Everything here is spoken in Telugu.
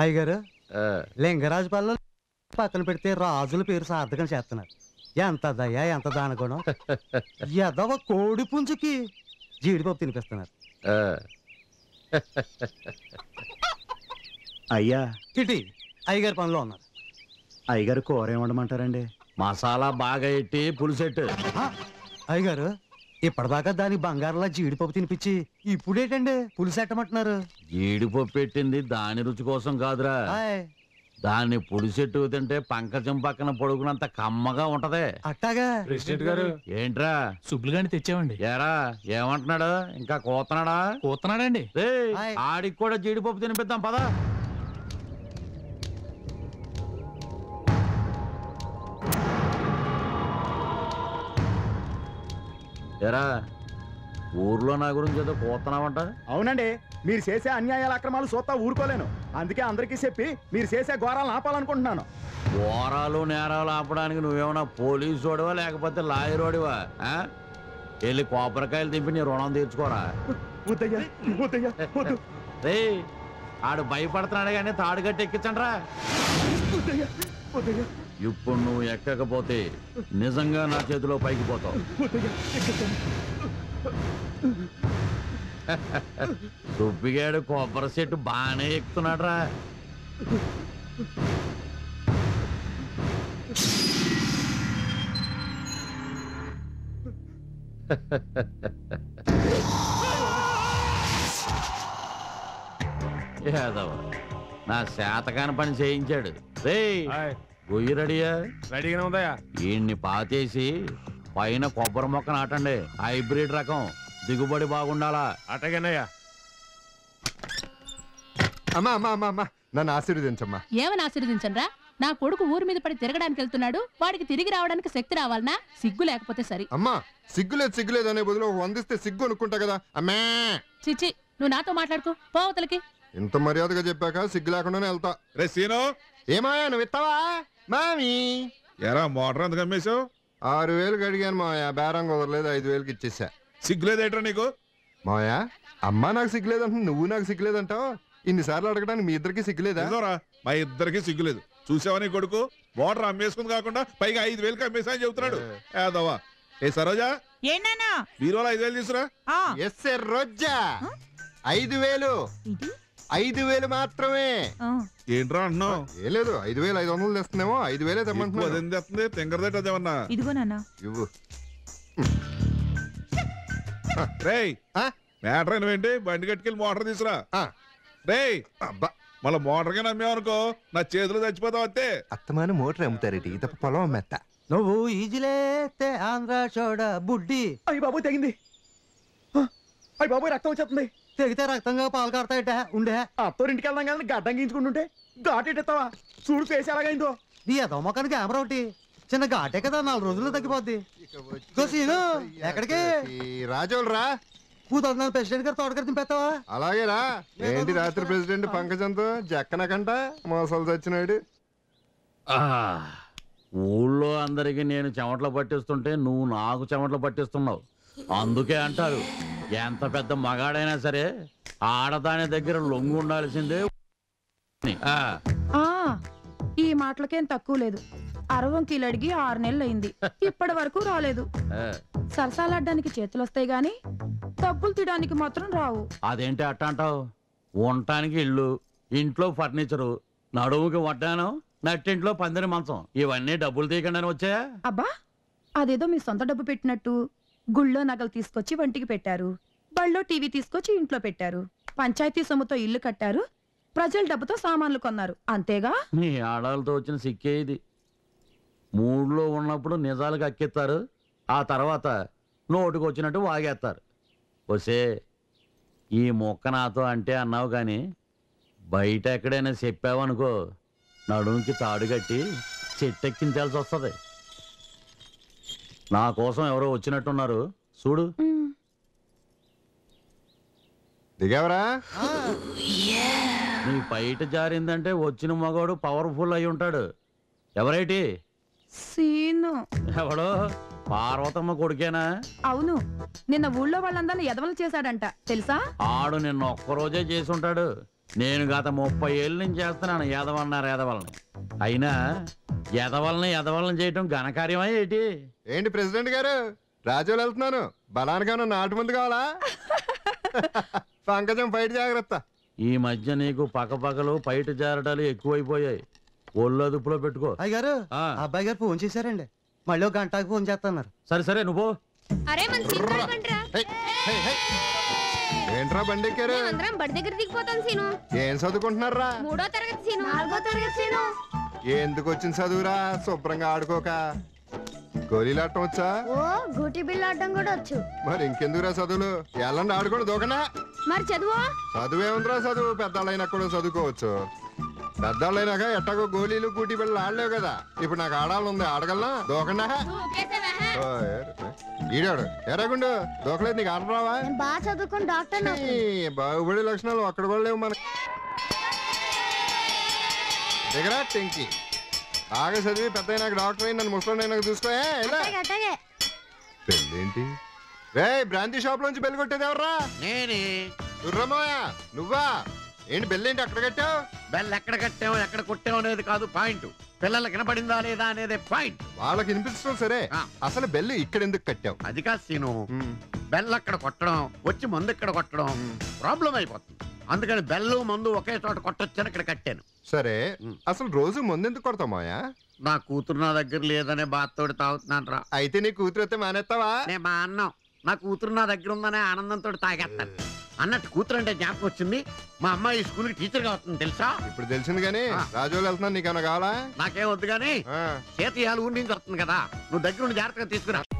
అయ్యగారు ఆ, లింగరాజుపల్లి పక్కన పెడితే రాజుల పేరు సార్థకం చేస్తున్నారు ఎంత దయ ఎంత దానగుణం ఎదవ కోడి పుంజుకి జీడిపప్పు తినిపిస్తున్నారు ఆ. అయ్యా ఇటీ అయ్యగారి పనిలో ఉన్నారు అయ్యగారు కూర ఏమండమంటారండి మసాలా బాగా ఎట్టి పులిసెట్టు ఆ, అయ్యగారు ఇప్పటిదాకా దానికి బంగారంలా జీడిపప్పు తినిపించి ఇప్పుడేటండి పులిసెట్టమంటున్నారు జీడిపప్పు పెట్టింది దాని రుచి కోసం కాదురా ఆయ్, దాన్ని పులిసెట్టు తింటే పంకజం పక్కన పడుకున్నంత కమ్మగా ఉంటదే అట్టాగా ప్రెసిడెంట్ గారు ఏంట్రా సుబ్బులు గాని తెచ్చామండి ఏరా ఏమంటున్నాడు ఇంకా కోతనాడా కూతున్నాడండి రేయ్, ఆయ్. ఆడికి కూడా జీడిపప్పు తినిపిద్దాం పదా ఎరా ఊర్లో నా గురించి ఏదో కోతున్నావంట అవునండి మీరు చేసే అన్యాయాల అక్రమాలు చూస్తా ఊరుకోలేను అందుకే అందరికీ చెప్పి మీరు చేసే ఘోరాలను ఆపాలనుకుంటున్నాను ఘోరాలు నేరాలు ఆపడానికి నువ్వేమన్నా పోలీసు వాడివా లేకపోతే లాయర్ వాడివా ఆ? వెళ్ళి కొబ్బరికాయలు దింపి నీ రుణం తీర్చుకోరా వద్దయ్యా వద్దయ్యా వద్దు రే ఆడు భయపడుతున్నాడు కానీ తాడు కట్టి ఎక్కించండి రా వద్దయ్యా వద్దయ్యా ఇప్పుడు నువ్వు ఎక్కకపోతే నిజంగా నా చేతిలో పైకి పోతావు వద్దయ్యా ఎక్కేస్తాను. సుబ్బిగాడు కొబ్బరి చెట్టు బాగానే ఎక్కుతున్నాడు రా యాదవ నా శాతకాని పని చేయించాడు రే గొయ్యి రెడీయా రెడీగానే ఉందయ్యా ఈయన్ని పాతేసి పైన కొబ్బరి మొక్క నాటండి హైబ్రిడ్ రకం దిగుబడి బాగుండాలా అటగానయ్యా అమ్మా అమ్మా అమ్మా అమ్మా నన్ను ఆశీర్వదించమ్మా ఏమని ఆశీర్వదించండ్రా నా కొడుకు ఊరి మీద పడి తిరగడానికి వెళ్తున్నాడు వాడికి తిరిగి రావడానికి శక్తి రావాలనా సిగ్గు లేకపోతే సరి అమ్మా సిగ్గులేదు సిగ్గులేదు అనే బదులు ఒక వందిస్తే సిగ్గు అనుకుంటా కదా అమ్మా చిచ్చి నువ్వు నాతో మాట్లాడుకో పోవతలకి ఇంత మర్యాదగా చెప్పాక సిగ్గు లేకుండానే వెళ్తా రే సీను ఏమాయా నువ్వు ఇస్తావా మామి ఎరా మోటార్ ఎందుకు అమ్మేశావు ఆరు వేలు అడిగాను మాయా బేరం కుదరలేదు ఐదు వేలకి ఇచ్చేసా సిగ్గులేదేట్రా నీకు మాయా అమ్మా నాకు సిగ్గులేదంట నువ్వు నాకు సిగ్గులేదంటావు ఇన్నిసార్లు అడగడానికి మీ ఇద్దరికి సిగ్గులేదా నిజంరా మా ఇద్దరికి సిగ్గులేదు చూసావా నీ కొడుకు మోటార్ అమ్మేసుకుంది కాకుండా పైగా ఐదు వేలకి అమ్మేసా అని చెబుతున్నాడు ఏదవా ఏ సరోజా ఏనానా బీరోలో ఐదు వేలు తీసురా ఆ ఎస్ రోజా ఐదు వేలు ఇది ఐదు వేలు మాత్రమే ఆ, ఏంట్రా అంటున్నావు ఏ లేదు ఐదు వేలు ఐదు వందలు తెస్తున్నామో ఐదు వేలే ఎక్కువ తెమ్మంటున్నాను అదేం తెస్తుంది తింగరదేట అదేమన్నా ఇదిగో నాన్న ఇవ్వు రేయ్ ఆ? మ్యాటర్ అయినవేంటి బండి కట్టుకెళ్ళి మోటార్ తీసురా ఆ, రేయ్ అబ్బా మళ్ళీ మోటార్ గా నమ్మేవనుకో నా చేతిలో చచ్చిపోతావు అంతే అత్తమాన మోటార్ అమ్ముతారేటి తప్ప పొలం అమ్మేత్త నువ్వు ఈజిలేతే ఆంధ్ర చోడ బుడ్డి అయ్యి బాబు తెగింది అయ్యి బాబు రక్తం వచ్చేస్తుంది తెగితే రక్తంగా పాలు కడతాయట ఉండే అత్తోరింటికి వెళ్దాం కదా గడ్డం గీంచుకుంటుంటే ఘాటెట్టావా చూడు ఫేస్ ఎలాగైందో నీ ఎదో మొక్కని కెమెరా ఒకటి చిన్న ఘాటే కదా నాలుగు రోజుల్లో తగ్గిపోద్ది ఇదిగో సీను, ఎక్కడికి? రాజోలు రా కూతురు ప్రెసిడెంట్ గారు తోటగారు తింపేస్తావా అలాగే రా ఏంటి రాత్రి ప్రెసిడెంట్ పంకజంతో జక్కనకంట మోసాలు చచ్చినాడు ఆ, ఊళ్ళో అందరికి నేను చెమటలు పట్టిస్తుంటే నువ్వు నాకు చెమటలు పట్టిస్తున్నావు అందుకే అంటారు ఎంత పెద్ద మగాడైనా సరే ఆడదాని దగ్గర లొంగు ఉండాల్సిందే ఆ, ఆ ఈ మాటలకేం తక్కువ లేదు అరవంకీలు అడిగి ఆరు నెలలు అయింది ఇప్పటి వరకు రాలేదు ఆ, సరసాలాడ్డానికి చేతులు వస్తాయి గాని డబ్బులు తీయడానికి మాత్రం రావు అదేంటి అట్ట అంటావు ఉండటానికి ఇల్లు ఇంట్లో ఫర్నిచరు నడుముకి వడ్డానం నట్టింట్లో పందిరి మంచం ఇవన్నీ డబ్బులు తీయకుండానే వచ్చాయా అబ్బా అదేదో మీ సొంత డబ్బు పెట్టినట్టు గుళ్ళో నగలు తీసుకొచ్చి వంటికి పెట్టారు బళ్ళో టీవీ తీసుకొచ్చి ఇంట్లో పెట్టారు పంచాయతీ సొమ్ముతో ఇల్లు కట్టారు ప్రజల డబ్బుతో సామాన్లు కొన్నారు అంతేగా నీ ఆడాలతో వచ్చిన సిక్కే ఇది మూడ్లో ఉన్నప్పుడు నిజాలకు అక్కెత్తారు ఆ తర్వాత నోటుకు వచ్చినట్టు వాగేస్తారు వసే ఈ మొక్క నాతో అంటే అన్నావు కానీ బయట ఎక్కడైనా చెప్పావనుకో నడుముకి తాడు కట్టి చెట్టెక్కించాల్సి వస్తుంది నా కోసం ఎవరో వచ్చినట్టున్నారు చూడు ఉమ్, దిగావరా నీ బయట జారిందంటే వచ్చిన మగవాడు పవర్ఫుల్ అయి ఉంటాడు ఎవరైటి సీను ఎవడో పార్వతమ్మ కొడుకేనా అవును నిన్న ఊళ్ళో వాళ్ళందరినీ ఎదవలు చేశాడంట తెలుసా ఆడు నిన్న ఒక్కరోజే చేసుంటాడు నేను గత ముప్పై ఏళ్ళ నుంచి చేస్తున్నాను ఎదవన్నారు ఎదవలని అయినా ఎదవలని ఎదవలని చేయటం ఘనకార్యమా ఏంటి ఏంటి ప్రెసిడెంట్ గారు రాజోలు వెళ్తున్నాను బలానికైనా నాటు ముందు కావాలా పంకజం బయట జాగ్రత్త ఈ మధ్య నీకు పక్కపక్కలు పైట జారటాలు ఎక్కువైపోయాయి ఒళ్ళు అదుపులో పెట్టుకో అయ్యగారు ఆ, అబ్బాయి గారు ఫోన్ చేశారండి మళ్ళీ ఒక గంటకు ఫోన్ చేస్తున్నారు సరే సరే నువ్వు అరే మన సీన్ కడకండ్రా హై, హై, హై. ఏంట్రా బండి ఎక్కారు మేమందరం బడి దగ్గర దిగిపోతాం సీను ఏం చదువుకుంటున్నారా మూడో తరగతి సీను నాలుగో తరగతి సీను ఎందుకు వచ్చిన చదువురా శుభ్రంగా ఆడుకోక గోళీలాటం వచ్చా ఓ గూటి బిళ్ళ ఆడడం కూడా వచ్చు మరి ఇంకెందుకురా చదువులు ఎల్లండి ఆడుకోండి దూకనా మరి చదువు చదువు ఏముందిరా చదువు పెద్దవాళ్ళైనా కూడా చదువుకోవచ్చు పెద్దవాళ్ళైనాక ఎట్టాగో గోళీలు కూటి బిళ్ళలు ఆడలేవు కదా ఇప్పుడు నాకు ఆడాలనుంది ఆడగలనా దూకనా ఓ, ఏరు. ఈడాడు ఎరాగుండు దూకలేదు నీకు ఆడ రావా బాగా చదువుకుని డాక్టర్ ఈ బాగుబడి లక్షణాలు అక్కడ కూడా లేవు మన దగ్గర టెంకి బాగా చదివి పెద్ద నాకు డాక్టర్ అయి నన్ను ముసలి నాకు చూసుకో ఏ, ఇలా. అట్టగే పెళ్ళేంటి రే బ్రాంతి షాప్ లోంచి బెల్ కొట్టేది ఎవర్రా నేనే దుర్రమ్మయ్య నువ్వా ఏంటి బెల్లేంటి అక్కడ కట్టావు బెల్ ఎక్కడ కట్టావు ఎక్కడ కొట్టావు అనేది కాదు పాయింట్ పిల్లలకి వినపడిందా లేదా అనేది పాయింట్ వాళ్ళకి వినిపించడం సరే ఆ. అసలు బెల్ ఇక్కడ ఎందుకు కట్టావు అది కాదు సీను ఉమ్, బెల్ అక్కడ కొట్టడం వచ్చి మందు ఇక్కడ కొట్టడం ఉమ్. ప్రాబ్లం అయిపోతుంది అందుకని బెల్లు మందు ఒకే చోట కొట్టొచ్చని ఇక్కడ కట్టాను సరే ఉమ్. అసలు రోజు ముందెందుకు కొడతావు మాయా నా కూతురు నా దగ్గర లేదనే బాధతోటి తాగుతున్నాను రా అయితే నీ కూతురు అయితే మానేస్తావా నేను మా అన్నం నా కూతురు నా దగ్గర ఉందనే ఆనందంతో తాగేస్తాను అన్నట్టు కూతురు అంటే జ్ఞాపకం వచ్చింది మా అమ్మాయి స్కూల్కి టీచర్గా వస్తుంది తెలుసా ఇప్పుడు తెలిసింది కానీ ఆ. రాజోలు వెళ్తున్నాను నీకేమన్నా కావాలా నాకేం వద్దు కానీ ఆ. చేతి ఇవాళ ఊరి నుంచి వస్తుంది కదా నువ్వు దగ్గర ఉండి జాగ్రత్తగా తీసుకురా